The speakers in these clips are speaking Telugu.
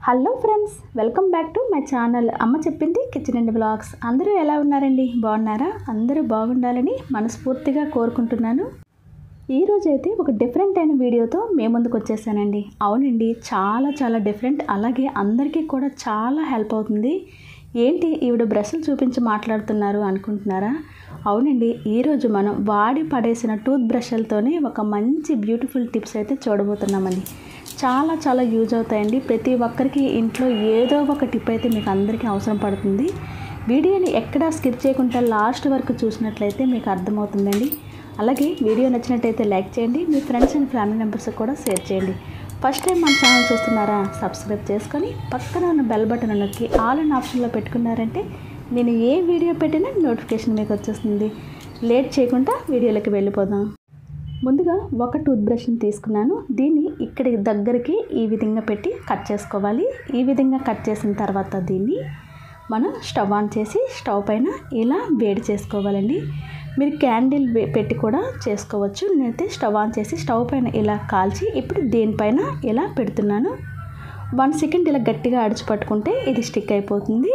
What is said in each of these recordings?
hello friends welcome back to my channel అమ్మ చెప్పింది కిచెన్ అండ్ బ్లాగ్స్ అందరూ ఎలా ఉన్నారండి బాగున్నారా అందరూ బాగుండాలని మనస్ఫూర్తిగా కోరుకుంటున్నాను ఈరోజు అయితే ఒక డిఫరెంట్ అయిన వీడియోతో మేము ముందుకు వచ్చేసానండి అవునండి చాలా చాలా డిఫరెంట్ అలాగే అందరికీ కూడా చాలా హెల్ప్ అవుతుంది ఏంటి ఈవిడ బ్రష్లు చూపించి మాట్లాడుతున్నారు అనుకుంటున్నారా అవునండి ఈరోజు మనం వాడి పడేసిన టూత్ బ్రష్లతోనే ఒక మంచి బ్యూటిఫుల్ టిప్స్ అయితే చూడబోతున్నామండి చాలా చాలా యూజ్ అవుతాయండి ప్రతి ఒక్కరికి ఇంట్లో ఏదో ఒక టిప్ అయితే మీకు అందరికీ అవసరం పడుతుంది వీడియోని ఎక్కడా స్కిప్ చేయకుండా లాస్ట్ వరకు చూసినట్లయితే మీకు అర్థమవుతుందండి అలాగే వీడియో నచ్చినట్టయితే లైక్ చేయండి మీ ఫ్రెండ్స్ అండ్ ఫ్యామిలీ మెంబర్స్ కూడా షేర్ చేయండి ఫస్ట్ టైం మన ఛానల్ చూస్తున్నారా సబ్స్క్రైబ్ చేసుకొని పక్కన ఉన్న బెల్ బటన్ నొక్కి ఆల్ అండ్ ఆప్షన్లో పెట్టుకున్నారంటే నేను ఏ వీడియో పెట్టినా నోటిఫికేషన్ మీకు వచ్చేస్తుంది లేట్ చేయకుండా వీడియోలోకి వెళ్ళిపోదాం ముందుగా ఒక టూత్ బ్రష్ని తీసుకున్నాను దీన్ని ఇక్కడి దగ్గరికి ఈ విధంగా పెట్టి కట్ చేసుకోవాలి ఈ విధంగా కట్ చేసిన తర్వాత దీన్ని మనం స్టవ్ ఆన్ చేసి స్టవ్ పైన ఇలా వేడి చేసుకోవాలండి మీరు క్యాండిల్ పెట్టి కూడా చేసుకోవచ్చు నేనైతే స్టవ్ ఆన్ చేసి స్టవ్ పైన ఇలా కాల్చి ఇప్పుడు దీనిపైన ఇలా పెడుతున్నాను వన్ సెకండ్ ఇలా గట్టిగా అడిచి పట్టుకుంటే ఇది స్టిక్ అయిపోతుంది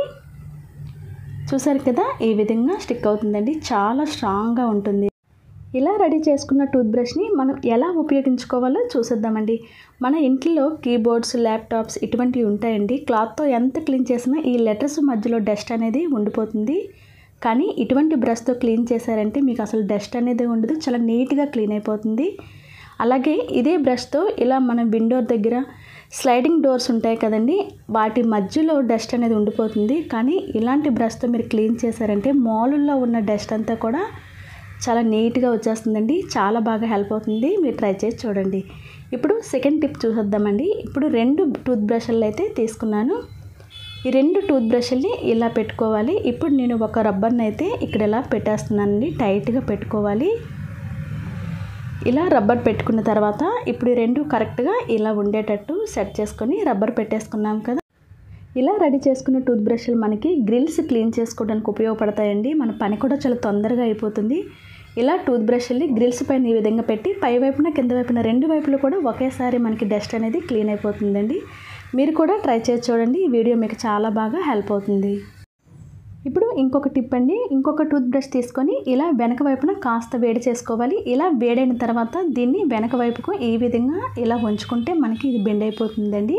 చూసారు కదా ఈ విధంగా స్టిక్ అవుతుందండి చాలా స్ట్రాంగ్గా ఉంటుంది ఇలా రెడీ చేసుకున్న టూత్ బ్రష్ని మనం ఎలా ఉపయోగించుకోవాలో చూసేద్దామండి మన ఇంట్లో కీబోర్డ్స్ ల్యాప్టాప్స్ ఇటువంటివి ఉంటాయండి క్లాత్తో ఎంత క్లీన్ చేసినా ఈ లెటర్స్ మధ్యలో డస్ట్ అనేది ఉండిపోతుంది కానీ ఇటువంటి బ్రష్తో క్లీన్ చేశారంటే మీకు అసలు డస్ట్ అనేది ఉండదు చాలా నీట్గా క్లీన్ అయిపోతుంది అలాగే ఇదే బ్రష్తో ఇలా మన విండో దగ్గర స్లైడింగ్ డోర్స్ ఉంటాయి కదండి వాటి మధ్యలో డస్ట్ అనేది ఉండిపోతుంది కానీ ఇలాంటి బ్రష్తో మీరు క్లీన్ చేశారంటే మాలుల్లో ఉన్న డస్ట్ అంతా కూడా చాలా నీట్గా వచ్చేస్తుందండి చాలా బాగా హెల్ప్ అవుతుంది మీరు ట్రై చేసి చూడండి ఇప్పుడు సెకండ్ టిప్ చూసేద్దామండి ఇప్పుడు రెండు టూత్ బ్రష్లు అయితే తీసుకున్నాను ఈ రెండు టూత్ బ్రష్ల్ని ఇలా పెట్టుకోవాలి ఇప్పుడు నేను ఒక రబ్బర్ని అయితే ఇక్కడ ఇలా పెట్టేస్తున్నానండి టైట్గా పెట్టుకోవాలి ఇలా రబ్బర్ పెట్టుకున్న తర్వాత ఇప్పుడు ఈ రెండు కరెక్ట్గా ఇలా ఉండేటట్టు సెట్ చేసుకొని రబ్బర్ పెట్టేసుకున్నాం కదా ఇలా రెడీ చేసుకున్న టూత్ బ్రష్లు మనకి గ్రిల్స్ క్లీన్ చేసుకోవడానికి ఉపయోగపడతాయండి మన పని కూడా చాలా తొందరగా అయిపోతుంది ఇలా టూత్ బ్రష్ని గ్రిల్స్ పైన ఈ విధంగా పెట్టి పై వైపున కింద వైపున రెండు వైపులు కూడా ఒకేసారి మనకి డస్ట్ అనేది క్లీన్ అయిపోతుందండి మీరు కూడా ట్రై చేసి చూడండి ఈ వీడియో మీకు చాలా బాగా హెల్ప్ అవుతుంది ఇప్పుడు ఇంకొక టిప్ అండి ఇంకొక టూత్ బ్రష్ తీసుకొని ఇలా వెనక వైపున కాస్త వేడి చేసుకోవాలి ఇలా వేడైన తర్వాత దీన్ని వెనక వైపుకు ఈ విధంగా ఇలా ఉంచుకుంటే మనకి ఇది బెండ్ అయిపోతుందండి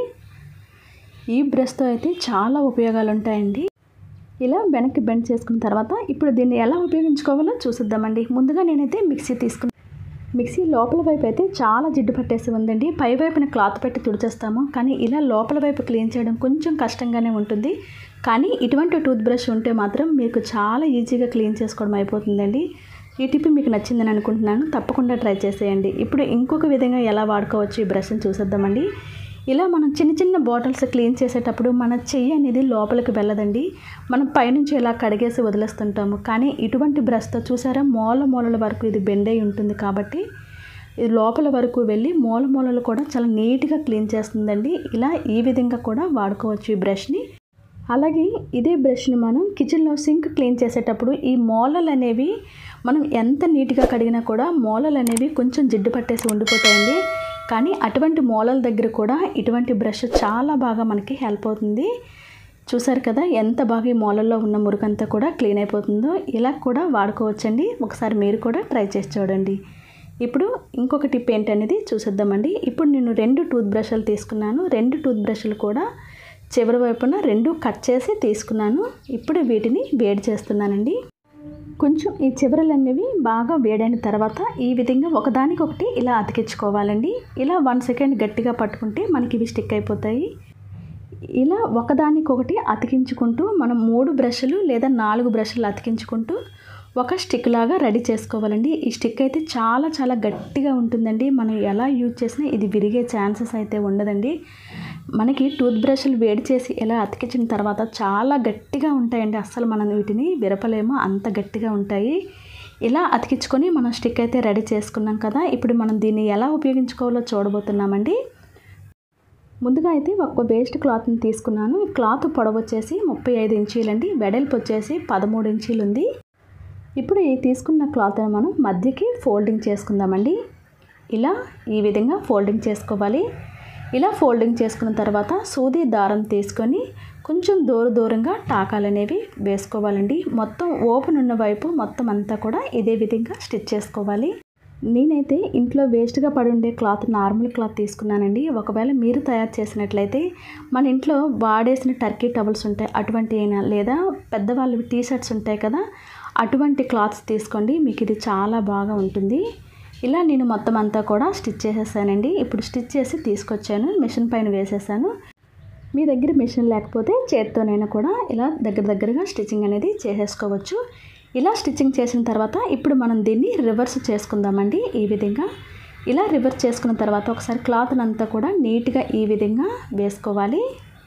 ఈ బ్రష్తో అయితే చాలా ఉపయోగాలు ఉంటాయండి ఇలా వెనక్కి బెండ్ చేసుకున్న తర్వాత ఇప్పుడు దీన్ని ఎలా ఉపయోగించుకోవాలో చూసిద్దామండి ముందుగా నేనైతే మిక్సీ తీసుకున్నాను మిక్సీ లోపల వైపు అయితే చాలా జిడ్డు పట్టేసి ఉందండి పై వైపున క్లాత్ పెట్టి తుడిచేస్తాము కానీ ఇలా లోపల వైపు క్లీన్ చేయడం కొంచెం కష్టంగానే ఉంటుంది కానీ ఇటువంటి టూత్ బ్రష్ ఉంటే మాత్రం మీకు చాలా ఈజీగా క్లీన్ చేసుకోవడం అయిపోతుందండి ఈ టిప్ మీకు నచ్చిందని అనుకుంటున్నాను తప్పకుండా ట్రై చేసేయండి ఇప్పుడు ఇంకొక విధంగా ఎలా వాడుకోవచ్చు ఈ బ్రష్ని చూసేద్దామండి ఇలా మనం చిన్న చిన్న బాటిల్స్ క్లీన్ చేసేటప్పుడు మన చెయ్యి అనేది లోపలికి వెళ్ళదండి మనం పైనుంచి ఇలా కడిగేసి వదిలేస్తుంటాము కానీ ఇటువంటి బ్రష్తో చూసారా మూల మూలల వరకు ఇది బెండ్ అయి ఉంటుంది కాబట్టి ఇది లోపల వరకు వెళ్ళి మూల మూలలు కూడా చాలా నీట్గా క్లీన్ చేస్తుందండి ఇలా ఈ విధంగా కూడా వాడుకోవచ్చు ఈ బ్రష్ని అలాగే ఇదే బ్రష్ని మనం కిచెన్లో సింక్ క్లీన్ చేసేటప్పుడు ఈ మూలలు అనేవి మనం ఎంత నీట్గా కడిగినా కూడా మూలలు అనేవి కొంచెం జిడ్డు పట్టేసి ఉండిపోతాయండి కానీ అటువంటి మూలల దగ్గర కూడా ఇటువంటి బ్రష్ చాలా బాగా మనకి హెల్ప్ అవుతుంది చూసారు కదా ఎంత బాగా ఈ మూలల్లో ఉన్న మురుకంతా కూడా క్లీన్ అయిపోతుందో ఇలా కూడా వాడుకోవచ్చండి ఒకసారి మీరు కూడా ట్రై చేసి చూడండి ఇప్పుడు ఇంకొక టిప్ ఏంటనేది చూసేద్దామండి ఇప్పుడు నేను రెండు టూత్ బ్రష్లు తీసుకున్నాను రెండు టూత్ బ్రష్లు కూడా చివరి వైపున రెండు కట్ చేసి తీసుకున్నాను ఇప్పుడు వీటిని వేడి చేస్తున్నానండి కొంచెం ఈ చివరలు అనేవి బాగా వేడైన తర్వాత ఈ విధంగా ఒకదానికొకటి ఇలా అతికించుకోవాలండి ఇలా వన్ సెకండ్ గట్టిగా పట్టుకుంటే మనకి ఇవి స్టిక్ అయిపోతాయి ఇలా ఒకదానికొకటి అతికించుకుంటూ మనం మూడు బ్రష్లు లేదా నాలుగు బ్రష్లు అతికించుకుంటూ ఒక స్టిక్ లాగా రెడీ చేసుకోవాలండి ఈ స్టిక్ అయితే చాలా చాలా గట్టిగా ఉంటుందండి మనం ఎలా యూజ్ చేసినా ఇది విరిగే ఛాన్సెస్ అయితే ఉండదండి మనకి టూత్ బ్రష్లు వేడి చేసి ఇలా అతికించిన తర్వాత చాలా గట్టిగా ఉంటాయండి అస్సలు మనం వీటిని విరపలేము అంత గట్టిగా ఉంటాయి ఇలా అతికించుకొని మనం స్టిక్ అయితే రెడీ చేసుకున్నాం కదా ఇప్పుడు మనం దీన్ని ఎలా ఉపయోగించుకోవాలో చూడబోతున్నామండి ముందుగా అయితే ఒక వేస్ట్ క్లాత్ని తీసుకున్నాను ఈ క్లాత్ పొడవు వచ్చేసి ముప్పై ఐదు ఇంచీలండి వెడల్పు వచ్చేసి పదమూడు ఇంచీలు ఉంది ఇప్పుడు ఈ తీసుకున్న క్లాత్ని మనం మధ్యకి ఫోల్డింగ్ చేసుకుందామండి ఇలా ఈ విధంగా ఫోల్డింగ్ చేసుకోవాలి ఇలా ఫోల్డింగ్ చేసుకున్న తర్వాత సూది దారం తీసుకొని కొంచెం దూర దూరంగా టాకాలు అనేవి వేసుకోవాలండి మొత్తం ఓపెన్ ఉన్న వైపు మొత్తం అంతా కూడా ఇదే విధంగా స్టిచ్ చేసుకోవాలి నేనైతే ఇంట్లో వేస్ట్గా పడి ఉండే క్లాత్ నార్మల్ క్లాత్ తీసుకున్నానండి ఒకవేళ మీరు తయారు చేసినట్లయితే మన ఇంట్లో వాడేసిన టర్కీ టవల్స్ ఉంటాయి అటువంటి అయినా లేదా పెద్దవాళ్ళవి టీ షర్ట్స్ ఉంటాయి కదా అటువంటి క్లాత్స్ తీసుకోండి మీకు ఇది చాలా బాగా ఉంటుంది ఇలా నేను మొత్తం అంతా కూడా స్టిచ్ చేసేసానండి ఇప్పుడు స్టిచ్ చేసి తీసుకొచ్చాను మిషన్ పైన వేసేసాను మీ దగ్గర మిషన్ లేకపోతే చేత్తోనైనా కూడా ఇలా దగ్గర దగ్గరగా స్టిచ్చింగ్ అనేది చేసేసుకోవచ్చు ఇలా స్టిచ్చింగ్ చేసిన తర్వాత ఇప్పుడు మనం దీన్ని రివర్స్ చేసుకుందామండి ఈ విధంగా ఇలా రివర్స్ చేసుకున్న తర్వాత ఒకసారి క్లాత్ అంతా కూడా నీట్గా ఈ విధంగా వేసుకోవాలి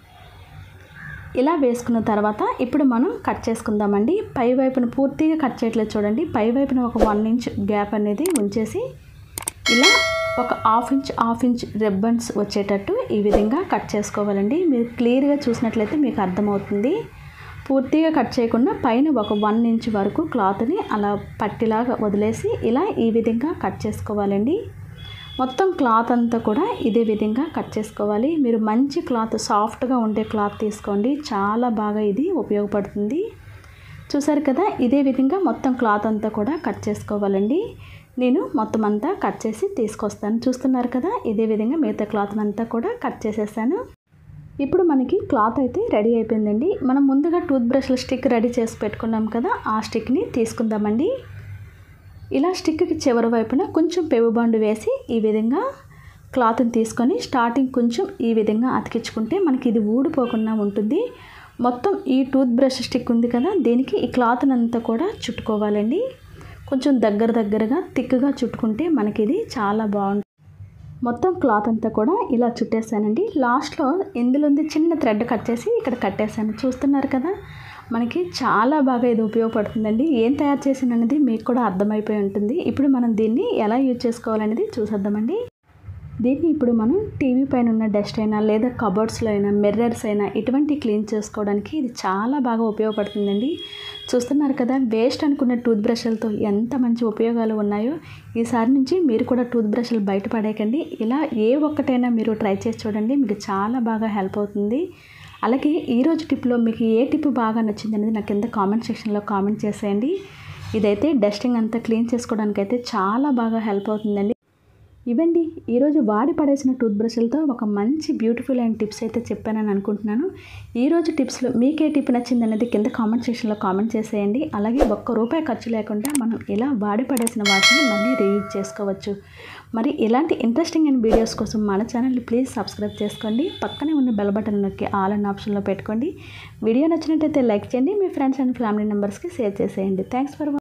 ఇలా వేసుకున్న తర్వాత ఇప్పుడు మనం కట్ చేసుకుందామండి పై వైపున పూర్తిగా కట్ చేయట్లేదు చూడండి పై వైపున ఒక వన్ ఇంచ్ గ్యాప్ అనేది ఉంచేసి ఇలా ఒక half inch half inch ribbons వచ్చేటట్టు ఈ విధంగా కట్ చేసుకోవాలండి మీరు క్లియర్గా చూసినట్లయితే మీకు అర్థమవుతుంది పూర్తిగా కట్ చేయకుండా పైన ఒక వన్ ఇంచ్ వరకు క్లాత్ని అలా పట్టిలాగా వదిలేసి ఇలా ఈ విధంగా కట్ చేసుకోవాలండి మొత్తం క్లాత్ అంతా కూడా ఇదే విధంగా కట్ చేసుకోవాలి మీరు మంచి క్లాత్ సాఫ్ట్గా ఉండే క్లాత్ తీసుకోండి చాలా బాగా ఇది ఉపయోగపడుతుంది చూసారు కదా ఇదే విధంగా మొత్తం క్లాత్ అంతా కూడా కట్ చేసుకోవాలండి నేను మొత్తం అంతా కట్ చేసి తీసుకొస్తాను చూస్తున్నారు కదా ఇదే విధంగా మిగతా క్లాత్ అంతా కూడా కట్ చేసేసాను ఇప్పుడు మనకి క్లాత్ అయితే రెడీ అయిపోయిందండి మనం ముందుగా టూత్ బ్రష్ల స్టిక్ రెడీ చేసి పెట్టుకున్నాం కదా ఆ స్టిక్ని తీసుకుందామండి ఇలా స్టిక్కి చివరి వైపున కొంచెం పెవుబండు వేసి ఈ విధంగా క్లాత్ని తీసుకొని స్టార్టింగ్ కొంచెం ఈ విధంగా అతికించుకుంటే మనకి ఇది ఊడిపోకుండా ఉంటుంది మొత్తం ఈ టూత్ బ్రష్ స్టిక్ ఉంది కదా దీనికి ఈ క్లాత్ని అంతా కూడా చుట్టుకోవాలండి కొంచెం దగ్గర దగ్గరగా థిక్గా చుట్టుకుంటే మనకి ఇది చాలా బాగుంటుంది మొత్తం క్లాత్ అంతా కూడా ఇలా చుట్టేసానండి లాస్ట్లో ఇందులో చిన్న థ్రెడ్ కట్ చేసి ఇక్కడ కట్టేసాను చూస్తున్నారు కదా మనకి చాలా బాగా ఇది ఉపయోగపడుతుందండి ఏం తయారు చేసిన అనేది మీకు కూడా అర్థమైపోయి ఉంటుంది ఇప్పుడు మనం దీన్ని ఎలా యూజ్ చేసుకోవాలనేది చూసేద్దామండి దీన్ని ఇప్పుడు మనం టీవీ పైన ఉన్న డస్ట్ అయినా లేదా కబోర్డ్స్లో అయినా మిర్రర్స్ అయినా ఇటువంటి క్లీన్ చేసుకోవడానికి ఇది చాలా బాగా ఉపయోగపడుతుందండి చూస్తున్నారు కదా వేస్ట్ అనుకున్న టూత్ బ్రష్లతో ఎంత మంచి ఉపయోగాలు ఉన్నాయో ఈసారి నుంచి మీరు కూడా టూత్ బ్రష్లు బయటపడేయకండి ఇలా ఏ ఒక్కటైనా మీరు ట్రై చేసి చూడండి మీకు చాలా బాగా హెల్ప్ అవుతుంది అలాగే ఈరోజు టిప్లో మీకు ఏ టిప్ బాగా నచ్చింది అనేది నాకు కింద కామెంట్ సెక్షన్లో కామెంట్ చేసేయండి ఇదైతే డస్టింగ్ అంతా క్లీన్ చేసుకోవడానికి అయితే చాలా బాగా హెల్ప్ అవుతుందండి ఇవండి ఈరోజు వాడి పడేసిన టూత్ బ్రష్లతో ఒక మంచి బ్యూటిఫుల్ అయిన టిప్స్ అయితే చెప్పానని అనుకుంటున్నాను ఈరోజు టిప్స్లో మీకే టిప్ నచ్చింది అనేది కింద కామెంట్ సెక్షన్లో కామెంట్ చేసేయండి అలాగే ఒక్క రూపాయి ఖర్చు లేకుండా మనం ఇలా వాడి పడేసిన వాటిని మళ్ళీ రీయూజ్ చేసుకోవచ్చు మరి ఇలాంటి ఇంట్రెస్టింగ్ అయిన వీడియోస్ కోసం మన ఛానల్ని ప్లీజ్ సబ్స్క్రైబ్ చేసుకోండి పక్కనే ఉన్న బెల్ బటన్ నొక్కి ఆల్ అన్న ఆప్షన్లో పెట్టుకోండి వీడియో నచ్చినట్టయితే లైక్ చేయండి మీ ఫ్రెండ్స్ అండ్ ఫ్యామిలీ మెంబర్స్కి షేర్ చేసేయండి థ్యాంక్స్ ఫర్